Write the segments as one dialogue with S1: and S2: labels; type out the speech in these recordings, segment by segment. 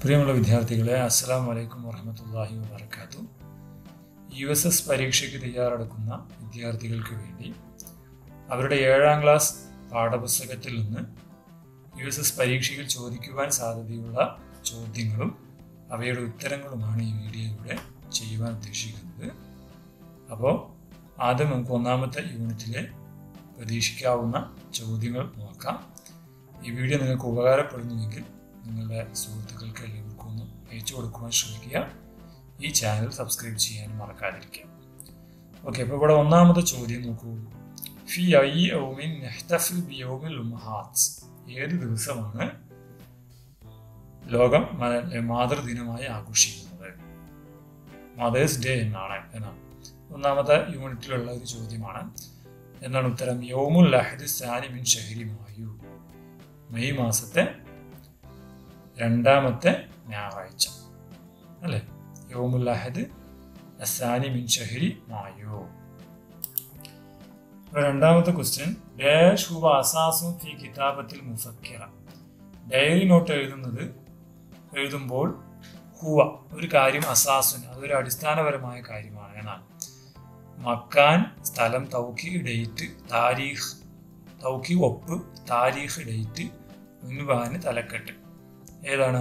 S1: പ്രിയമുള്ള വിദ്യാർത്ഥികളെ അസ്സാം വലൈക്കും വറഹമത്തല്ലാഹി വാബർക്കാത്തു യു എസ് എസ് പരീക്ഷയ്ക്ക് തയ്യാറെടുക്കുന്ന വിദ്യാർത്ഥികൾക്ക് വേണ്ടി അവരുടെ ഏഴാം ക്ലാസ് പാഠപുസ്തകത്തിൽ നിന്ന് യു എസ് എസ് പരീക്ഷയിൽ ചോദിക്കുവാൻ സാധ്യതയുള്ള ചോദ്യങ്ങളും അവയുടെ ഉത്തരങ്ങളുമാണ് ഈ വീഡിയോയിലൂടെ ചെയ്യുവാൻ ഉദ്ദേശിക്കുന്നത് അപ്പോൾ ആദ്യം നമുക്ക് ഒന്നാമത്തെ യൂണിറ്റിലെ പ്രതീക്ഷിക്കാവുന്ന ചോദ്യങ്ങൾ നോക്കാം ഈ വീഡിയോ നിങ്ങൾക്ക് ഉപകാരപ്പെടുന്നുവെങ്കിൽ നിങ്ങളുടെ സുഹൃത്തുക്കൾക്ക് എല്ലാവർക്കും ഒന്ന് അയച്ചു കൊടുക്കുവാൻ ശ്രമിക്കുക ഈ ചാനൽ സബ്സ്ക്രൈബ് ചെയ്യാനും മറക്കാതിരിക്കുക ഓക്കെ അപ്പോൾ ഇവിടെ ഒന്നാമത്തെ ചോദ്യം നോക്കൂ ഫി ഐ ഔമിൻ നെഹ്തഫിൽ ബിയോമിൽ ഉമ്മഹാത്ത് ഏത് ദിവസമാണ് ലോകം മാതൃദിനമായി ആഘോഷിക്കുന്നത് മദേഴ്സ് ഡേ എന്നാണ് എന്നാണ് ഒന്നാമത്തെ യൂണിറ്റിലുള്ള ഒരു ചോദ്യമാണ് എന്നാണ് ഉത്തരം യോമുൽ ലഹദ് സാനി മിൻ ഷഹരി മായു മെയ് മാസത്തെ രണ്ടാമത്തെ ഞായറാഴ്ച അല്ലേ യോമുൽ ലഹദ് അസാനി മിൻ ഷഹരി മായു രണ്ടാമത്തെ ക്വസ്റ്റ്യൻ ഡാഷ് ഹുവ അസാസും ഫി കിതാബത്തിൽ മുഫക്കിറ ഡയറി നോട്ട് എഴുതുന്നത് എഴുതുമ്പോൾ ഹുവ ഒരു കാര്യം അസാസുൻ അതൊരു അടിസ്ഥാനപരമായ കാര്യമാണ് എന്നാണ് മക്കാൻ സ്ഥലം തൗക്കി ഡേറ്റ് താരീഖ് തൗക്കി ഒപ്പ് താരീഖ് ഡേറ്റ് ഉൻവാന് തലക്കെട്ട് ഏതാണ്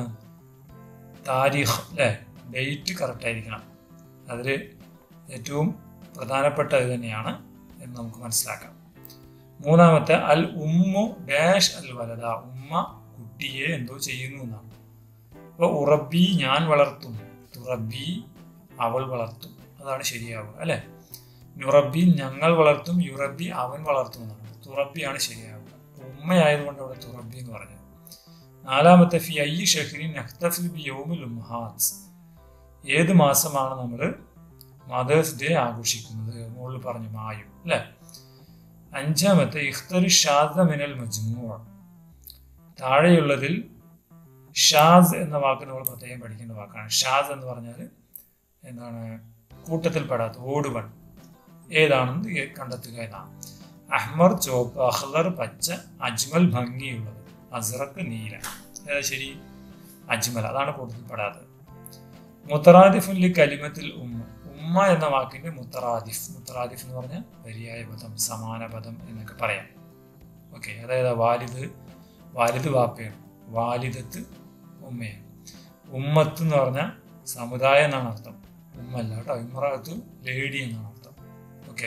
S1: താരീഖ് അല്ലേ ഡേറ്റ് കറക്റ്റ് ആയിരിക്കണം അതിൽ ഏറ്റവും പ്രധാനപ്പെട്ട ഇത് തന്നെയാണ് എന്ന് നമുക്ക് മനസ്സിലാക്കാം മൂന്നാമത്തെ അൽ ഉമ്മു ഡാഷ് അൽ വലത ഉമ്മ കുട്ടിയെ എന്തോ ചെയ്യുന്നു എന്നാണ് അപ്പോൾ ഉറബി ഞാൻ വളർത്തുന്നു തുറബി അവൾ വളർത്തും അതാണ് ശരിയാവുക അല്ലേ നുറബി ഞങ്ങൾ വളർത്തും യുറബി അവൻ വളർത്തും എന്നാണ് തുറബിയാണ് ശരിയാവുക ഉമ്മയായതുകൊണ്ട് അവിടെ തുറബി എന്ന് പറഞ്ഞത് നാലാമത്തെ ഫി ഐ ഷഹ്രി നഖ്തഫി ബി യോമുൽ ഉമ്മഹാത്ത് ഏത് മാസമാണ് നമ്മൾ മദേഴ്സ് ഡേ ആഘോഷിക്കുന്നത് മുകളിൽ പറഞ്ഞു മായു അല്ലേ അഞ്ചാമത്തെ ഇഖ്തർ ഷാദ മിനൽ മജ്മൂ താഴെയുള്ളതിൽ ഷാസ് എന്ന വാക്ക് നമ്മൾ പ്രത്യേകം പഠിക്കേണ്ട വാക്കാണ് ഷാസ് എന്ന് പറഞ്ഞാൽ എന്താണ് കൂട്ടത്തിൽപ്പെടാത്ത ഓടുവൺ ഏതാണെന്ന് കണ്ടെത്തുക എന്നാണ് അഹ്മർ ചുവപ്പ് അഹ്ലർ പച്ച അജ്മൽ ഭംഗിയുള്ളത് അസറക്ക് നീല ഏതാ ശരി അജ്മൽ അതാണ് കൂട്ടത്തിൽപ്പെടാത്തത് മുത്തറാദിഫുല്ലി കലിമത്തിൽ ഉമ്മ ഉമ്മ എന്ന വാക്കിന്റെ മുത്തറാദിഫ് മുത്തറാദിഫ് എന്ന് പറഞ്ഞാൽ പര്യായ പദം സമാന പദം എന്നൊക്കെ പറയാം ഓക്കെ അതായത് വാലിദ് വാലിദ് വാപ്പയാണ് വാലിദത്ത് ഉമ്മയാണ് ഉമ്മത്ത് എന്ന് പറഞ്ഞാൽ സമുദായം എന്നാണ് അർത്ഥം ഉമ്മല്ല കേട്ടോ ഇമ്രാത്ത് ലേഡി എന്നാണ് അർത്ഥം ഓക്കെ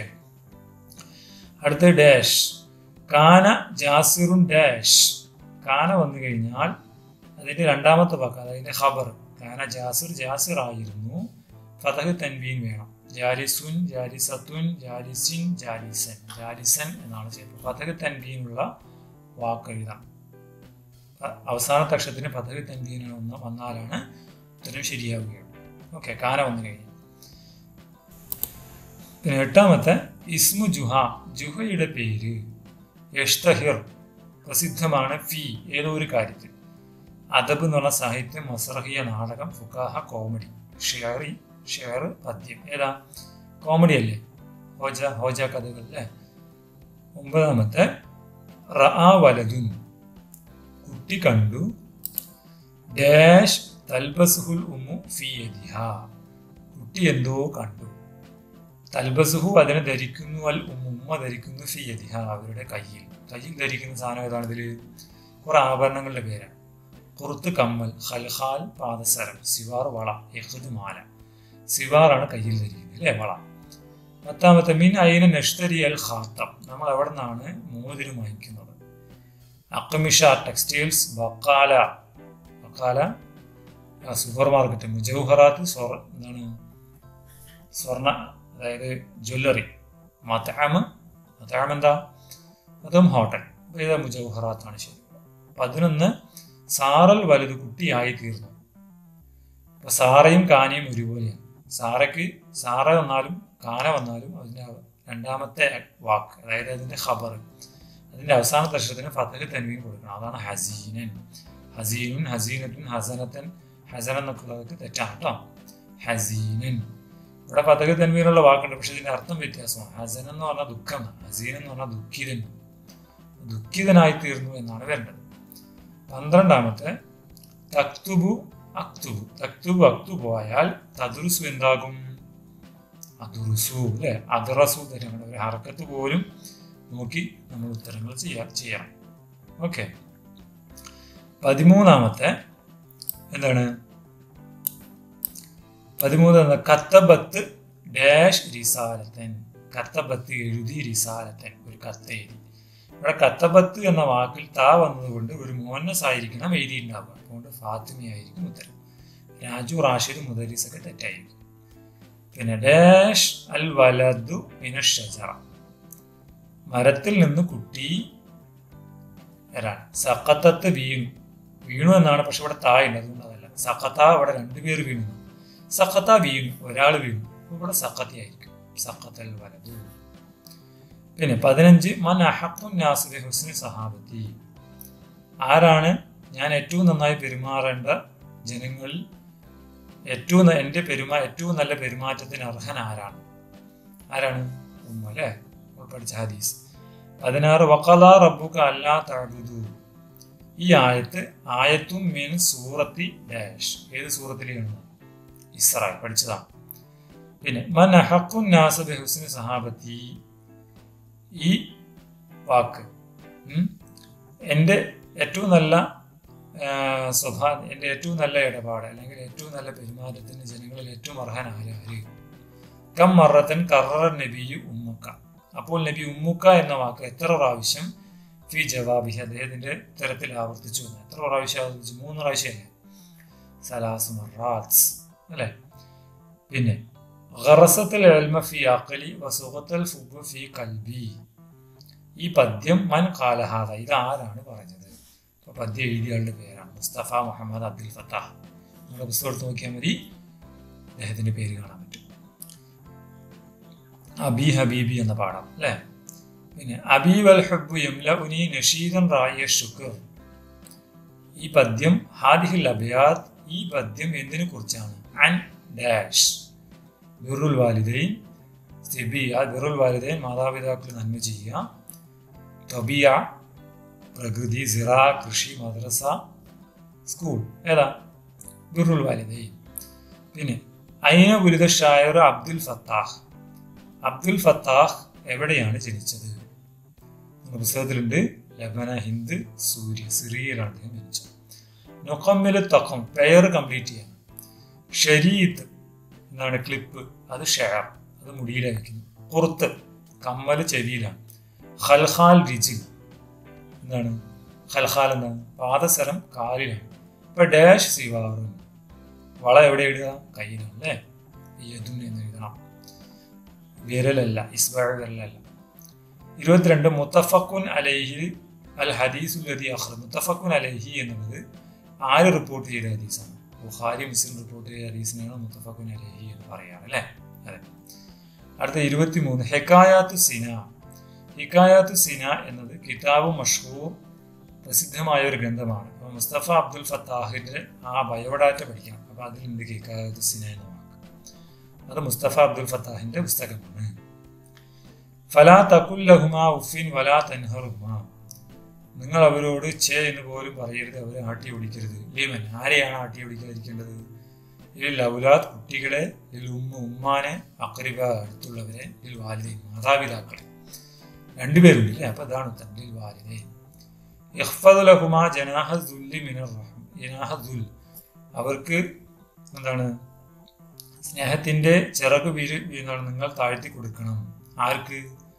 S1: അടുത്ത ഡാഷ് കാന ജാസിറുൻ ഡാഷ് കാന വന്നു കഴിഞ്ഞാൽ അതിന്റെ രണ്ടാമത്തെ വാക്ക് അതായത് ഖബർ കാന ജാസിർ ജാസിർ ആയിരുന്നു ഫതഹ് തൻവീൻ വേണം ജാലിസുൻ ജാലിസത്തുൻ ജാലിസിൻ ജാലിസൻ ജാലിസൻ എന്നാണ് ചെയ്യുന്നത് ഫതഹ് തൻവീനുള്ള വാക്ക് എഴുതാം അവസാനത്തെ അക്ഷരത്തിന് പദവി തൻവീൻ വന്നാലാണ് ഉത്തരം ശരിയാവുകയുള്ളൂ ഓക്കെ കാന വന്നു കഴിഞ്ഞു പിന്നെ എട്ടാമത്തെ ഇസ്മു ജുഹ ജുഹയുടെ പേര് യഷ്തഹിർ പ്രസിദ്ധമാണ് ഫി ഏതോ ഒരു കാര്യത്തിൽ അദബ് എന്ന് പറഞ്ഞ സാഹിത്യം മസറഹിയ നാടകം ഫുക്കാഹ കോമഡി ഷെയറി ഷെയർ പദ്യം ഏതാ കോമഡി അല്ലേ ഹോജ ഹോജ കഥകൾ അല്ലേ ഒമ്പതാമത്തെ റആ വലതുൻ കുട്ടി കണ്ടു ഡാഷ് തൽബസുഹുൽ ഉമ്മു ഫി യദിഹ കുട്ടി എന്തോ കണ്ടു തൽബസുഹു അതിനെ ധരിക്കുന്നു അൽ ഉമ്മ ധരിക്കുന്നു ഫി യദിഹ അവരുടെ കയ്യിൽ കയ്യിൽ ധരിക്കുന്ന സാധനം ഏതാണ് ഇതിൽ കുറെ ആഭരണങ്ങളുടെ പേരാണ് കുറുത്ത് കമ്മൽ ഹൽഹാൽ പാദസരം സിവാർ വള യഹുദ് മാല സിവാറാണ് കയ്യിൽ ധരിക്കുന്നത് അല്ലേ വള പത്താമത്തെ മീൻ അയിന നഷ്തരി അൽ ഖാത്തം നമ്മൾ എവിടെ നിന്നാണ് മോതിരം വാങ്ങിക്കുന്നത് അക്കമിഷ ടെക്സ്റ്റൈൽസ് ബക്കാല ബക്കാല സൂപ്പർ മാർക്കറ്റ് മുജൗഹറാത്ത് സ്വർ എന്താണ് സ്വർണ അതായത് ജ്വല്ലറി മത്താമ് മത്താം എന്താ അതും ഹോട്ടൽ ഏതാ മുജൗഹറാത്താണ് ശരി പതിനൊന്ന് സാറൽ വലുത് കുട്ടിയായി തീർന്നു അപ്പൊ സാറയും കാനയും ഒരുപോലെയാണ് സാറയ്ക്ക് സാറ വന്നാലും കാന വന്നാലും അതിൻ്റെ രണ്ടാമത്തെ വാക്ക് അതായത് അതിൻ്റെ ഖബർ അതിന്റെ അവസാനത്തെ അക്ഷരത്തിന് ഫതഹ് തൻവീൻ കൊടുക്കണം അതാണ് ഹസീനൻ ഹസീനുൻ ഹസീനത്തുൻ ഹസനത്തൻ ഹസൻ എന്നൊക്കെ ഉള്ളതൊക്കെ തെറ്റാണ് കേട്ടോ ഹസീനൻ ഇവിടെ ഫതഹ് തൻവീനുള്ള വാക്കുണ്ട് പക്ഷെ ഇതിന്റെ അർത്ഥം വ്യത്യാസമാണ് ഹസൻ എന്ന് പറഞ്ഞാൽ ദുഃഖം ഹസീൻ എന്ന് പറഞ്ഞാൽ ദുഃഖിതൻ ദുഃഖിതനായി തീർന്നു എന്നാണ് വരേണ്ടത് പന്ത്രണ്ടാമത്തെ തക്തുബു അക്തുബു തക്തുബു അക്തുബു ആയാൽ തദുറുസു എന്താകും അതുറുസു അല്ലെ അതറസു തരങ്ങൾ ഒരു ഹർക്കത്ത് പോലും നോക്കി നമ്മൾ ഉത്തരങ്ങൾ ചെയ്യാ ചെയ്യണം ഓക്കെ പതിമൂന്നാമത്തെ എന്താണ് പതിമൂന്ന് കത്തബത്ത് ഡാഷ് റിസാലത്തൻ കത്തബത്ത് എഴുതി റിസാലത്തൻ ഒരു കത്ത് എഴുതി ഇവിടെ കത്തബത്ത് എന്ന വാക്കിൽ താ വന്നതുകൊണ്ട് ഒരു മോനസ് ആയിരിക്കണം എഴുതിയിട്ടുണ്ടാവുക അതുകൊണ്ട് ഫാത്തിമയായിരിക്കും ഉത്തരം രാജു റാഷിദ് മുദരീസൊക്കെ തെറ്റായിരിക്കും പിന്നെ ഡാഷ് അൽ വലദു മിനഷജറ മരത്തിൽ നിന്ന് കുട്ടി ആരാണ് സക്കത്തത്ത് വീണു വീണു എന്നാണ് പക്ഷെ ഇവിടെ തായുണ്ട് അതുകൊണ്ട് അതല്ല സക്കത്ത ഇവിടെ രണ്ടുപേർ വീണു സക്കത്ത വീണു ഒരാൾ വീണു അപ്പൊ ഇവിടെ സക്കത്തി ആയിരിക്കും സക്കത്തൽ വലതു പിന്നെ പതിനഞ്ച് മൻ അഹഖുൻ നാസിബി ഹുസ്നി സഹാബത്തി ആരാണ് ഞാൻ ഏറ്റവും നന്നായി പെരുമാറേണ്ട ജനങ്ങളിൽ ഏറ്റവും ന- എൻ്റെ പെരുമാ ഏറ്റവും നല്ല പെരുമാറ്റത്തിന് അർഹൻ ആരാണ് ആരാണ് ഉമ്മ അല്ലേ നമ്മൾ പഠിച്ച ഹദീസ് പതിനാറ് വക്കലാ റബ്ബുക അല്ലാ തഅബുദു ഈ ആയത്ത് ആയത്തും മീൻ സൂറത്തി ഡാഷ് ഏത് സൂറത്തിലാണ് ഇസ്രായേൽ പഠിച്ചതാണ് പിന്നെ മൻ അഹഖുൻ നാസ ബി ഹുസ്നി സഹാബത്തി ഈ വാക്ക് ഉം, എൻ്റെ ഏറ്റവും നല്ല ആ, സ്വഭാ എൻ്റെ ഏറ്റവും നല്ല ഇടപാട് അല്ലെങ്കിൽ ഏറ്റവും നല്ല പെരുമാറ്റത്തിന് ജനങ്ങളിൽ ഏറ്റവും അർഹൻ ആരാര് കം മറത്തൻ കറ നബിയു ഉമ്മുക്ക അപ്പോൾ നബി ഉമ്മുക്ക എന്ന വാക്ക് എത്ര പ്രാവശ്യം ഫി ജവാബി അദ്ദേഹത്തിന്റെ ഉത്തരത്തിൽ ആവർത്തിച്ചു എന്ന് എത്ര പ്രാവശ്യം ആവർത്തിച്ചു മൂന്ന് പ്രാവശ്യമല്ലേ സലാസ് മറാത്സ് അല്ലേ പിന്നെ ഖറസത്തിൽ എൽമ ഫി അഖലി വസുഖത്തൽ ഫുബ് ഫി കൽബി ഈ പദ്യം മൻ കാലഹാദ ഇത് ആരാണ് പറഞ്ഞത് അപ്പൊ പദ്യം എഴുതിയയാളുടെ പേരാണ് മുസ്തഫ മുഹമ്മദ് അബ്ദുൽ ഫത്താഹ് നമ്മുടെ പുസ്തകം എടുത്ത് നോക്കിയാൽ മതി അദ്ദേഹത്തിന്റെ പേര് കാണാൻ പറ്റും അബി ഹബീബി എന്ന പാഠം അല്ലേ പിന്നെ അബി വൽ ഹബ്ബു യംലഉനി നഷീദൻ റായ ശുക്ർ ഈ പദ്യം ഹാദിഹിൽ അബിയാദ് ഈ പദ്യം എന്തിനെ കുറിച്ചാണ് അൻ ഡാഷ് ബിറുൽ വാലിദൈൻ സിബിയ ബിറുൽ വാലിദൈൻ മാതാപിതാക്കൾ നന്മ ചെയ്യുക തൊബിയ പ്രകൃതി സിറ കൃഷി മദ്രസ സ്കൂൾ ഏതാ ബിറുൽ വാലിദൈൻ പിന്നെ അയിന ഉലിത ഷായർ അബ്ദുൽ ഫത്താഹ് അബ്ദുൽ ഫത്താഹ് എവിടെയാണ് ജനിച്ചത് നമ്മുടെ പുസ്തകത്തിലുണ്ട് ലബന ഹിന്ദ് സൂര്യ സിറിയയിലാണ് അദ്ദേഹം ജനിച്ചത് നൊക്കമ്മില് തക്കം പെയർ കംപ്ലീറ്റ് ചെയ്യാൻ ഷരീത്ത് എന്താണ് ക്ലിപ്പ് അത് ഷെയർ അത് മുടിയിലായിരിക്കുന്നു പുറത്ത് കമ്മല് ചെവിയിലാണ് ഖൽഖാൽ രിജിൽ എന്താണ് ഖൽഖാൽ എന്താണ് പാദസരം കാലിലാണ് ഇപ്പൊ ഡാഷ് സിവാറും വള എവിടെ എഴുതുക കയ്യിലാണ് അല്ലേ യദുൻ എന്ന് എഴുതണം വിരലല്ല ഇസ്ബാ വിരലല്ല ഇരുപത്തിരണ്ട് മുത്തഫക്കുൻ അലൈഹി അൽ ഹദീസുൽ ലദി അഖ്റ മുത്തഫക്കുൻ അലൈഹി എന്നുള്ളത് ആര് റിപ്പോർട്ട് ചെയ്ത ഹദീസാണ് ബുഖാരി മുസ്ലിം റിപ്പോർട്ട് ചെയ്ത ഹദീസിനാണ് മുത്തഫക്കുൻ അലൈഹി എന്ന് പറയാറ് അല്ലേ അതെ അടുത്ത ഇരുപത്തിമൂന്ന് ഹെക്കായാത്തു സിന ഹിക്കായാത്തു സിന എന്നത് കിതാബ് മഷൂർ പ്രസിദ്ധമായ ഒരു ഗ്രന്ഥമാണ് അപ്പോൾ മുസ്തഫ അബ്ദുൽ ഫത്താഹിന്റെ ആ ബയോഡാറ്റ പഠിക്കണം അപ്പോൾ അതിലുണ്ട് ഹിക്കായാത്തു സിന എന്ന വാക്ക് അത് മുസ്തഫ അബ്ദുൽ ഫത്താഹിന്റെ പുസ്തകമാണ് ഫലാ തക്കുല്ലഹുമ ഉഫിൻ വലാ തൻഹറുമ നിങ്ങൾ അവരോട് ചേ എന്ന് പോലും പറയരുത് അവരെ ആട്ടി ഓടിക്കരുത് ലീമൻ ആരെയാണ് ആട്ടി ഓടിക്കാതിരിക്കേണ്ടത് ഇതിൽ ഔലാദ് കുട്ടികളെ ഇതിൽ ഉമ്മ ഉമ്മാനെ അക്രിബ അടുത്തുള്ളവരെ ഇതിൽ വാലിദൈ മാതാപിതാക്കളെ രണ്ടുപേരുണ്ട് അല്ലേ അപ്പൊ അതാണ് ഉത്തരം ഇതിൽ വാലിദൈ ഇഖ്ഫദ് ലഹുമ ജനാഹ ദുല്ലി മിനർ റഹ്മ ജനാഹ ദുൽ അവർക്ക് എന്താണ് സ്നേഹത്തിന്റെ ചിറക് വീര് എന്താണ് നിങ്ങൾ താഴ്ത്തി കൊടുക്കണം ആർക്ക്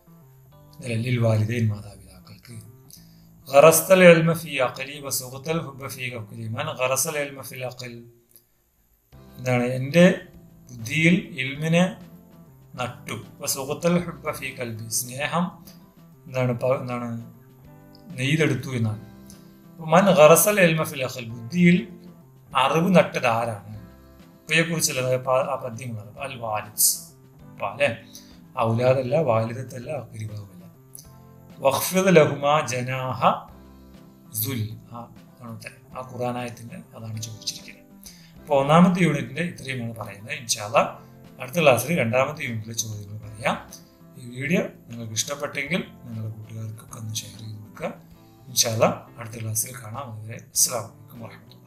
S1: ലിൽ വാലിദൈൻ മാതാപിതാക്കൾക്ക് ഖറസ്തൽ ഇൽമ ഫി അഖലി വസുഖത്തൽ ഹുബ്ബ ഫി ഖൽബി മൻ ഖറസൽ ഇൽമ ഫിൽ അഖൽ എന്താണ് എൻ്റെ ബുദ്ധിയിൽ ഇൽമിനെ നട്ടു വസുഖത്തൽ ഹുബ്ബ ഫി കൽബി സ്നേഹം എന്താണ് പ- എന്താണ് നെയ്തെടുത്തു എന്നാണ് അപ്പൊ മൻ ഖറസൽ ഇൽമ ഫിൽ അഖൽ ബുദ്ധിയിൽ അറിവ് നട്ടത് ആരാണ് ഇവയെക്കുറിച്ചല്ല ആ പദ്യങ്ങളാണ് അൽ വാലിദ്സ് അപ്പൊ അല്ലെ ഔലാദല്ല വാലിദത്തല്ല അക്രിബാവല്ല വഖ്ഫിദ് ലഹുമ ജനാഹ ദുൽ ആ ആണ് ഉത്തരം. ആ ഖുറാനായത്തിന്റെ അതാണ് ചോദിച്ചിരിക്കുന്നത് അപ്പോൾ ഒന്നാമത്തെ യൂണിറ്റിന്റെ ഇത്രയുമാണ് പറയുന്നത് ഇൻഷാല്ല അടുത്ത ക്ലാസ്സിൽ രണ്ടാമത്തെ യൂണിറ്റിലെ ചോദ്യങ്ങൾ പറയാം ഈ വീഡിയോ നിങ്ങൾക്ക് ഇഷ്ടപ്പെട്ടെങ്കിൽ നിങ്ങളുടെ കൂട്ടുകാർക്കൊക്കെ ഒന്ന് ഷെയർ ചെയ്ത് കൊടുക്കുക ഇൻഷാല്ല അടുത്ത ക്ലാസ്സിൽ കാണാം അതുവരെ അസ്സാം വലൈക്കും വാഹമത്തുള്ള